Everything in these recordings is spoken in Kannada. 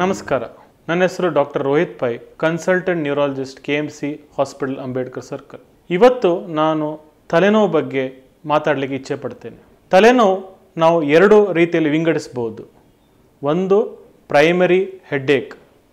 ನಮಸ್ಕಾರ ನನ್ನ ಹೆಸರು doctor Rohit Pai consultant neurologist K M C hospital Ambedkar circle ಇವತ್ತು ನಾನು ತಲೆನೋವು ಬಗ್ಗೆ ಮಾತಾಡಲಿಕ್ಕೆ ಇಚ್ಛೆ ಪಡ್ತೇನೆ ತಲೆನೋವು ನಾವು ಎರಡು ರೀತಿಯಲ್ಲಿ ವಿಂಗಡಿಸ್ಬೋದು ಒಂದು ಪ್ರೈಮರಿ ಹೆಡ್ಡೇಕ್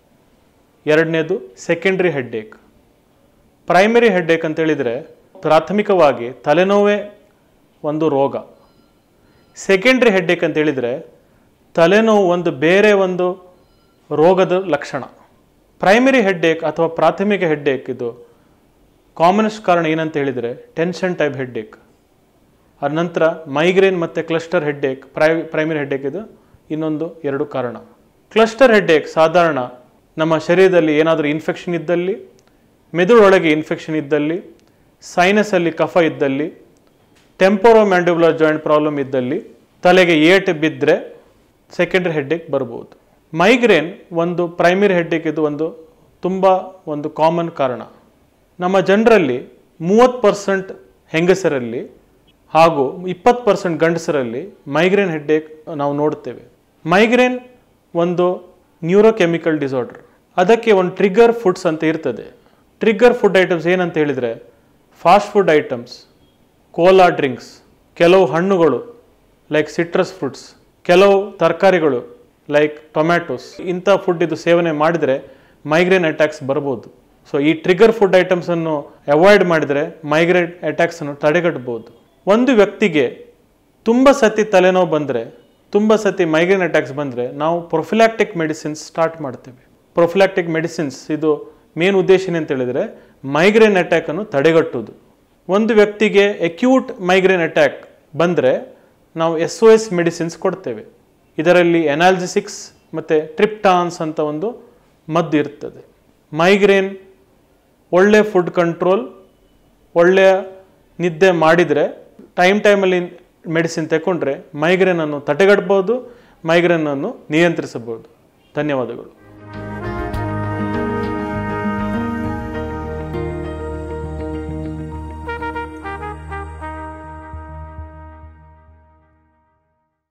ಎರಡನೇದು ಸೆಕೆಂಡ್ರಿ ಹೆಡ್ಡೇಕ್ ಪ್ರೈಮರಿ ಹೆಡ್ಡೇಕ್ ಅಂತ ಹೇಳಿದರೆ ಪ್ರಾಥಮಿಕವಾಗಿ ತಲೆನೋವೇ ಒಂದು ರೋಗ ಸೆಕೆಂಡ್ರಿ ಹೆಡ್ಡೇಕ್ ಅಂತ ಹೇಳಿದರೆ ತಲೆನೋವು ಒಂದು ಬೇರೆ ಒಂದು ರೋಗದ ಲಕ್ಷಣ ಪ್ರೈಮರಿ ಹೆಡ್ಡೇಕ್ ಅಥವಾ ಪ್ರಾಥಮಿಕ ಹೆಡ್ಡೇಕ್ ಇದು ಕಾಮನೆಸ್ಟ್ ಕಾರಣ ಏನಂತ ಹೇಳಿದರೆ ಟೆನ್ಷನ್ ಟೈಪ್ ಹೆಡ್ಡೇಕ್ ಅದ ನಂತರ ಮೈಗ್ರೇನ್ ಮತ್ತು ಕ್ಲಸ್ಟರ್ ಹೆಡ್ಡೇಕ್ ಪ್ರೈ ಪ್ರೈಮರಿ ಹೆಡ್ಡೇಕ್ ಇದು ಇನ್ನೊಂದು ಎರಡು ಕಾರಣ ಕ್ಲಸ್ಟರ್ ಹೆಡ್ಡೇಕ್ ಸಾಧಾರಣ ನಮ್ಮ ಶರೀರದಲ್ಲಿ ಏನಾದರೂ ಇನ್ಫೆಕ್ಷನ್ ಇದ್ದಲ್ಲಿ ಮೆದುಳೊಳಗೆ ಇನ್ಫೆಕ್ಷನ್ ಇದ್ದಲ್ಲಿ ಸೈನಸಲ್ಲಿ ಕಫ ಇದ್ದಲ್ಲಿ ಟೆಂಪೋರೋ ಮ್ಯಾಂಡಿಬುಲರ್ ಜಾಯಿಂಟ್ ಪ್ರಾಬ್ಲಮ್ ಇದ್ದಲ್ಲಿ ತಲೆಗೆ ಏಟು ಬಿದ್ದರೆ ಸೆಕೆಂಡ್ರಿ ಹೆಡ್ಡೇಕ್ ಬರ್ಬೋದು ಮೈಗ್ರೇನ್ ಒಂದು ಪ್ರೈಮರಿ ಹೆಡ್ಡೇಕ್ ಇದು ಒಂದು ತುಂಬ ಒಂದು ಕಾಮನ್ ಕಾರಣ ನಮ್ಮ ಜನರಲ್ಲಿ ಮೂವತ್ತು ಪರ್ಸೆಂಟ್ ಹೆಂಗಸರಲ್ಲಿ ಹಾಗೂ ಇಪ್ಪತ್ತು ಪರ್ಸೆಂಟ್ ಗಂಡಸರಲ್ಲಿ ಮೈಗ್ರೇನ್ ಹೆಡ್ಡೇಕ್ ನಾವು ನೋಡ್ತೇವೆ ಮೈಗ್ರೇನ್ ಒಂದು ನ್ಯೂರೋಕೆಮಿಕಲ್ ಡಿಸಾರ್ಡರ್ ಅದಕ್ಕೆ ಒಂದು ಟ್ರಿಗರ್ ಫುಡ್ಸ್ ಅಂತ ಇರ್ತದೆ ಟ್ರಿಗರ್ ಫುಡ್ ಐಟಮ್ಸ್ ಏನಂತ ಹೇಳಿದರೆ fast food items cola drinks ಕೆಲವು ಹಣ್ಣುಗಳು ಲೈಕ್ ಸಿಟ್ರಸ್ ಫ್ರೂಟ್ಸ್ ಕೆಲವು ತರಕಾರಿಗಳು ಲೈಕ್ ಟೊಮ್ಯಾಟೋಸ್ ಇಂಥ ಫುಡ್ ಇದು ಸೇವನೆ ಮಾಡಿದರೆ ಮೈಗ್ರೇನ್ ಅಟ್ಯಾಕ್ಸ್ ಬರ್ಬೋದು ಸೊ ಈ ಟ್ರಿಗರ್ ಫುಡ್ ಐಟಮ್ಸನ್ನು ಅವಾಯ್ಡ್ ಮಾಡಿದರೆ ಮೈಗ್ರೇನ್ ಅಟ್ಯಾಕ್ಸನ್ನು ತಡೆಗಟ್ಟಬಹುದು ಒಂದು ವ್ಯಕ್ತಿಗೆ ತುಂಬ ಸತಿ ತಲೆನೋವು ಬಂದರೆ ತುಂಬ ಸತಿ ಮೈಗ್ರೇನ್ ಅಟ್ಯಾಕ್ಸ್ ಬಂದರೆ ನಾವು ಪ್ರೊಫಿಲಾಕ್ಟಿಕ್ ಮೆಡಿಸಿನ್ಸ್ ಸ್ಟಾರ್ಟ್ ಮಾಡ್ತೇವೆ ಪ್ರೊಫಿಲಾಕ್ಟಿಕ್ ಮೆಡಿಸಿನ್ಸ್ ಇದು ಮೇನ್ ಉದ್ದೇಶ ಏನಂತ ಹೇಳಿದರೆ ಮೈಗ್ರೇನ್ ಅಟ್ಯಾಕನ್ನು ತಡೆಗಟ್ಟುವುದು ಒಂದು ವ್ಯಕ್ತಿಗೆ ಅಕ್ಯೂಟ್ ಮೈಗ್ರೇನ್ ಅಟ್ಯಾಕ್ ಬಂದರೆ ನಾವು ಎಸ್ ಒ ಎಸ್ ಮೆಡಿಸಿನ್ಸ್ ಕೊಡ್ತೇವೆ ಇದರಲ್ಲಿ ಎನಾಲ್ಜಿಸಿಕ್ಸ್ ಮತ್ತು ಟ್ರಿಪ್ಟಾನ್ಸ್ ಅಂತ ಒಂದು ಮದ್ದು ಇರ್ತದೆ ಮೈಗ್ರೇನ್ ಒಳ್ಳೆ ಫುಡ್ ಕಂಟ್ರೋಲ್ ಒಳ್ಳೆಯ ನಿದ್ದೆ ಮಾಡಿದರೆ ಟೈಮ್ ಟೈಮಲ್ಲಿ ಮೆಡಿಸಿನ್ ತಗೊಂಡ್ರೆ ಮೈಗ್ರೇನನ್ನು ತಡೆಗಟ್ಬೋದು ಮೈಗ್ರೇನನ್ನು ನಿಯಂತ್ರಿಸಬಹುದು ಧನ್ಯವಾದಗಳು